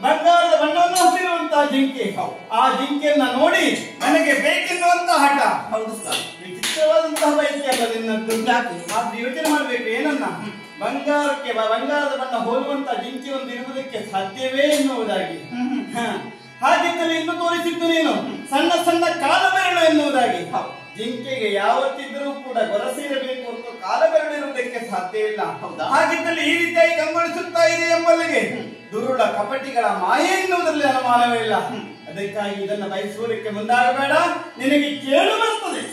ಬಂಗಾರದ ಬಣ್ಣವನ್ನು ಹಸಿರುವಂತಹ ಜಿಂಕೆ ಆ ಜಿಂಕೆಯನ್ನ ನೋಡಿ ನನಗೆ ಬೇಕೆನ್ನುವಂತಹ ಹಠ ಹೌದು ಸ್ವಾಮಿ ವಿಚಿತ್ರವಾದಂತಹ ಬಯಕೆ ಅಲ್ಲ ನಿನ್ನದ್ದು ಯಾಕೆ? ಆದ್ರೆ ಯೋಚನೆ ಮಾಡ್ಬೇಕು ಏನನ್ನ ಬಂಗಾರಕ್ಕೆ ಬ- ಬಂಗಾರದ ಬಣ್ಣ ಹೋಲುವಂತ ಜಿಂಕೆ ಒಂದು ಇರುವುದಕ್ಕೆ ಸಾಧ್ಯವೇ ಎನ್ನುವುದಾಗಿ ಹ. ಹಾಗಿದ್ದಲ್ಲಿ ಇನ್ನು ತೋರಿಸಿದ್ದು ನೀನು ಸಣ್ಣ ಸಣ್ಣ ಕಾಲಬೆರಳು ಎನ್ನುವುದಾಗಿ ಹೌದು. ಜಿಂಕೆಗೆ ಯಾವತ್ತಿದ್ರೂ ಕೂಡ ಗೊರಸಿರಬೇಕು ಅಂತ ಕಾಲಬೆರಳು ಇರುವುದಕ್ಕೆ ಸಾಧ್ಯ ಇಲ್ಲ ಹೌದಾ? ಹಾಗಿದ್ದಲ್ಲಿ ಈ ರೀತಿಯಾಗಿ ಕಂಗೊಳಿಸುತ್ತಾ ಇದೆ ಎಂಬಲ್ಲಿಗೆ ದುರುಳ ಕಪಟಿಗಳ ಮಾಯೆ ಎನ್ನುವುದರಲ್ಲಿ ಅನುಮಾನವೇ ಇಲ್ಲ ಅದಕ್ಕಾಗಿ ಇದನ್ನ ಬಯಸುವುದಕ್ಕೆ ಮುಂದಾಗಬೇಡ ನಿನಗೆ ಕೇಳು ಬರುತ್ತದೆ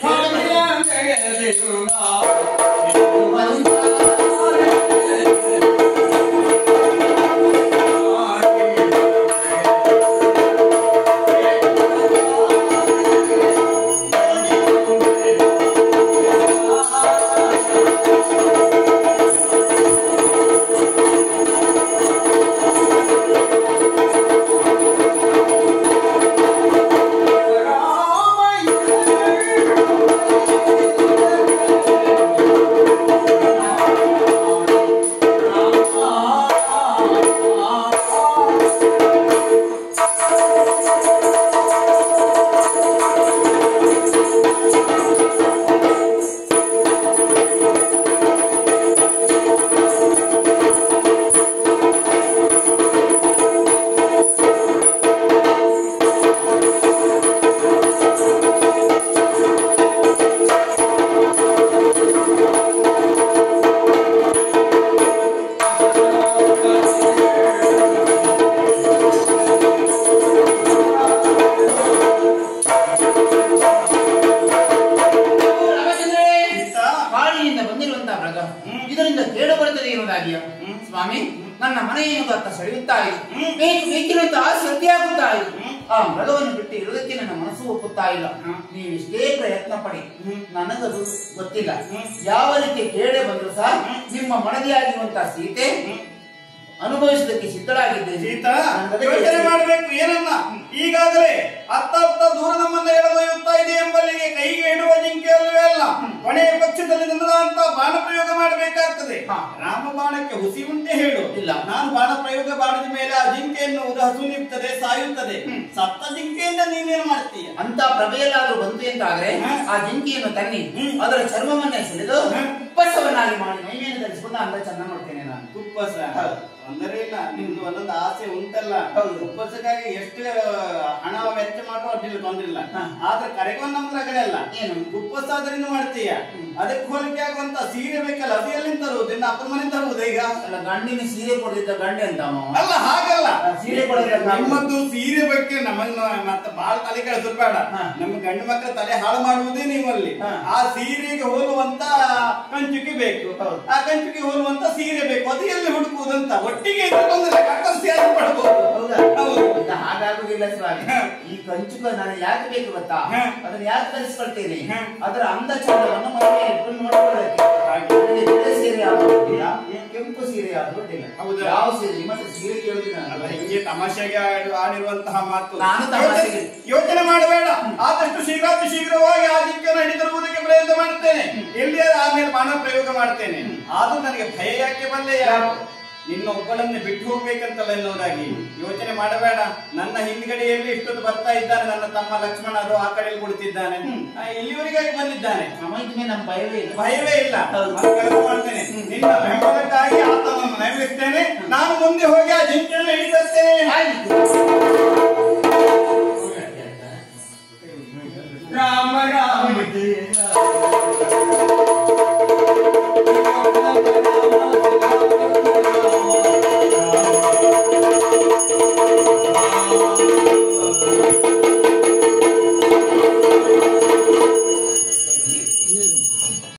ಸೀತಾ, ಕಾಡಿನಿಂದ ಬಂದಿರುವಂತಹ ಮೃಗ ಹ್ಮ್. ಇದರಿಂದ ಕೇಳು ಬರುತ್ತದೆ ಎನ್ನುವುದಾಗಿಯ ಹ್ಮ್. ಸ್ವಾಮಿ ನನ್ನ ಮನೆಯನ್ನು ದತ್ತ ಸೆಳೆಯುತ್ತಾ ಇದೆ ಹ್ಮ್. ಬೇಕು ಬೇಕಿರುವಂತಹ ಶ್ರದ್ಧೆಯಾಗುತ್ತಾ ಇದೆ ಹ್ಮ್. ಆ ಮೃಗವನ್ನು ಬಿಟ್ಟು ಇರುವುದಕ್ಕೆ ನನ್ನ ಮನಸ್ಸು ಒಪ್ಪುತ್ತಾ ಇಲ್ಲ ಹ್ಮ್. ನೀವು ಇಷ್ಟೇ ಪ್ರಯತ್ನ ಪಡಿ ಹ್ಮ್. ನನಗದು ಗೊತ್ತಿಲ್ಲ ಹ್ಮ್. ಯಾವ ರೀತಿ ಕೇಳೇ ಬಂದ್ರು ಸಹ ಹ್ಮ್. ನಿಮ್ಮ ಮನದಿಯಾಗಿರುವಂತಹ ಸೀತೆ ಅನುಭವಿಸುವುದಕ್ಕೆ ಸಿದ್ಧಳಾಗಿದ್ದೇನೆ ಸೀತಾ ನನಗದೇ ಯೋಚನೆ ಗೊತ್ತಿಲ್ಲ. ಮಾಡಬೇಕು ಏನನ್ನ ಈಗಾಗಲೇ ಅತ್ತ ಅತ್ತ ದೂರ ನಮ್ಮನ್ನ ಎಳೆದೊಯ್ಯುತ್ತಾ ಇದೆ ಎಂಬಲ್ಲಿಗೆ ಕೈಗೆ ಇಡುವ ಜಿಂಕೆ ಅಲ್ಲವೇ ಅಲ್ಲ ಕೊನೆಯ ಪಕ್ಷದಲ್ಲಿ ನಿಲ್ಲದಂತ ಬಾಣ ಪ್ರಯೋಗ ಮಾಡಬೇಕಾಗ್ತದೆ ಹಾ. ರಾಮ ಬಾಣಕ್ಕೆ ಹುಸಿ ಉಂಟೆ ಹೇಳು ಇಲ್ಲ. ನಾನು ಬಾಣ ಪ್ರಯೋಗ ಮಾಡಿದ ಮೇಲೆ ಆ ಜಿಂಕೆ ಎನ್ನುವುದು ಹಸು ನಿಲ್ತದೆ ಸಾಯುತ್ತದೆ ಸತ್ತ ಜಿಂಕೆಯಿಂದ ನೀನೇನು ಮಾಡ್ತೀಯ ಅಂತ ಪ್ರಭೆಯಲ್ಲಾದ್ರೂ ಬಂತು ಎಂತಾದ್ರೆ ಹ್ಮ್. ಆ ಜಿಂಕೆಯನ್ನು ತನ್ನಿ ಹ್ಮ್. ಅದರ ಚರ್ಮವನ್ನೇ ಸೆಳೆದು ಹ್ಮ್. ಉಪ್ಪಸವನ್ನಾಗಿ ಮಾಡಿ ಮೈಮೇಲೆ ಧರಿಸಿಕೊಂಡು ಅಂದ ಚಂದ ನೋಡ್ತೇನೆ ನಾನು ತುಪ್ಪಸ ಹೌದು. ತೊಂದರೆ ಇಲ್ಲ ನಿಮ್ದು ಒಂದೊಂದು ಆಸೆ ಉಂಟಲ್ಲ ಹೌದು. ತುಪ್ಪಸಕ್ಕಾಗಿ ಎಷ್ಟು ಹಣ ವೆಚ್ಚ ಮಾಡುವ ಅಡ್ಡಿಲ್ಲ ತೊಂದ್ರೆ ಇಲ್ಲ ಹಾ. ಆದ್ರೆ ಕರೆಗೊಂದು ನಮ್ದ್ರಗಳೆಲ್ಲ ಏನು ತುಪ್ಪಸ ಅದರಿಂದ ಮಾಡ್ತೀಯ ಹ್ಮ್. ಅದಕ್ಕೆ ಹೋಲಿಕೆ ಆಗುವಂತ ಸೀರೆ ಬೇಕಲ್ಲ ಅದು ಎಲ್ಲಿಂದ ತರುವುದು ಇನ್ನು ಅಪ್ಪನ ಮನೆ ತರುವುದು ಈಗ ಅಲ್ಲ ಗಂಡಿನ ಸೀರೆ ಕೊಡದಿದ್ದ ಗಂಡೆ ಅಂತ ಅವ. ಅಲ್ಲ ಹಾಗಲ್ಲ ಸೀರೆ ಕೊಡೋದ್ರೆ ನಾವು- ನಿಮ್ಮದ್ದು ಸೀರೆ ಬಗ್ಗೆ ನಮ್ಮನ್ನ ಮತ್ತೆ ಬಹಳ ತಲೆ ಕೆಡಿಸೋದು ಬೇಡ ಹಾ. ನಮ್ಮ ಗಂಡು ಮಕ್ಕಳ ತಲೆ ಹಾಳು ಮಾಡುವುದೇ ನೀವಲ್ಲಿ ಹಾ. ಆ ಸೀರೆಗೆ ಹೋಲುವಂತ ಕಂಚುಕಿ ಬೇಕು ಹೌದು. ಆ ಕಂಚುಕಿ ಹೋಲುವಂತ ಸೀರೆ ಬೇಕು ಅದು ಎಲ್ಲಿ ಹುಡುಕುವುದಂತ ಒಟ್ಟಿಗೆ ಇದ್ರೆ ತೊಂದ್ರೆ ಕತ್ತರಿಸಿ ಆದ್ರೂ ಪಡಬಹುದು ಹೌದಾ ಹೌದು. ಇಲ್ಲ, ಹಾಗಾಗುದಿಲ್ಲ ಸ್ವಾಮಿ ಹ. ಈ ಕಂಚುಕ ನನಗೆ ಯಾಕೆ ಬೇಕು ಗೊತ್ತಾ ಹ. ಅದನ್ನ ಯಾಕೆ ತರಿಸ್ಕೊಳ್ತೇನೆ ಹ. ಅದರ ಅಂದ ಚಂದವನ್ನು ಮನೆಗೆ ಇಟ್ಕೊಂಡು ನೋಡ್ಕೊಳ್ಳೋದಕ್ಕೆ ಹಾಗೆ. ನನಗೆ ಬಿಳಿ ಸೀರೆ ಆಗೋದಿಲ್ಲ ಕೆಂಪು ಸೀರೆ ಆಗೋದಿಲ್ಲ ಹೌದಾ? ಯಾವ ಸೀರೆ ನಿಮ್ಮ ಹತ್ರ ಸೀರೆ ಕೇಳುದಿಲ್ಲ ಅಲ್ಲ ಹಿಂಗೆ ತಮಾಷೆಗೆ ಆಡಿ- ಆಡಿರುವಂತಹ ಮಾತು ನಾನು ತಮಾಷೆಗೆ- ಯೋಚನೆ- ಯೋಚನೆ ಮಾಡಬೇಡ ಆದಷ್ಟು ಶೀಘ್ರಾತಿ ಶೀಘ್ರವಾಗಿ ಆ ಜಿಂಕೆಯನ್ನು ಹಿಡಿದಿರುವುದಕ್ಕೆ ಪ್ರಯತ್ನ ಮಾಡುತ್ತೇನೆ ಎಲ್ಲಿ ಆಮೇಲೆ ಬಾಣ ಪ್ರಯೋಗ ಮಾಡ್ತೇನೆ ಆದ್ರೂ ನನಗೆ ಭಯ ಯಾಕೆ ಬಂದೆಯ ನಿನ್ನ ಒಬ್ಬಳನ್ನೇ ಬಿಟ್ಟು ಹೋಗ್ಬೇಕಂತಲ್ಲ ಎನ್ನುವುದಾಗಿ ಯೋಚನೆ ಮಾಡಬೇಡ ನನ್ನ ಹಿಂದ್ಗಡೆಯಲ್ಲಿ ಇಷ್ಟೊತ್ತು ಬರ್ತಾ ಇದ್ದಾನೆ ನನ್ನ ತಮ್ಮ ಲಕ್ಷ್ಮಣ ಅದು ಆ ಕಡೆಯಲ್ಲಿ ಕುಳಿತಿದ್ದಾನೆ ಆ, ಇಲ್ಲಿವರೆಗಾಗಿ ಬಂದಿದ್ದಾನೆ ನಮ್ಮ ಇದ್ಮೇಲೆ ನಮ್ಮ ಭಯವೇ ಇಲ್ಲ ಭಯವೇ ಇಲ್ಲ ಹೌದು. ನಾನು ಕೆಲಸ ಮಾಡ್ತೇನೆ ನಿನ್ನ ಬೆಂಬಲಕ್ಕಾಗಿ ಆತನನ್ನು ನೆರವೇರಿಸ್ತೇನೆ ನಾನು ಮುಂದೆ ಹೋಗಿ ಆ ಜಿಂಕೆಯನ್ನು ಹಿಡಿದಿರ್ತೇನೆ ಆಯ್ತು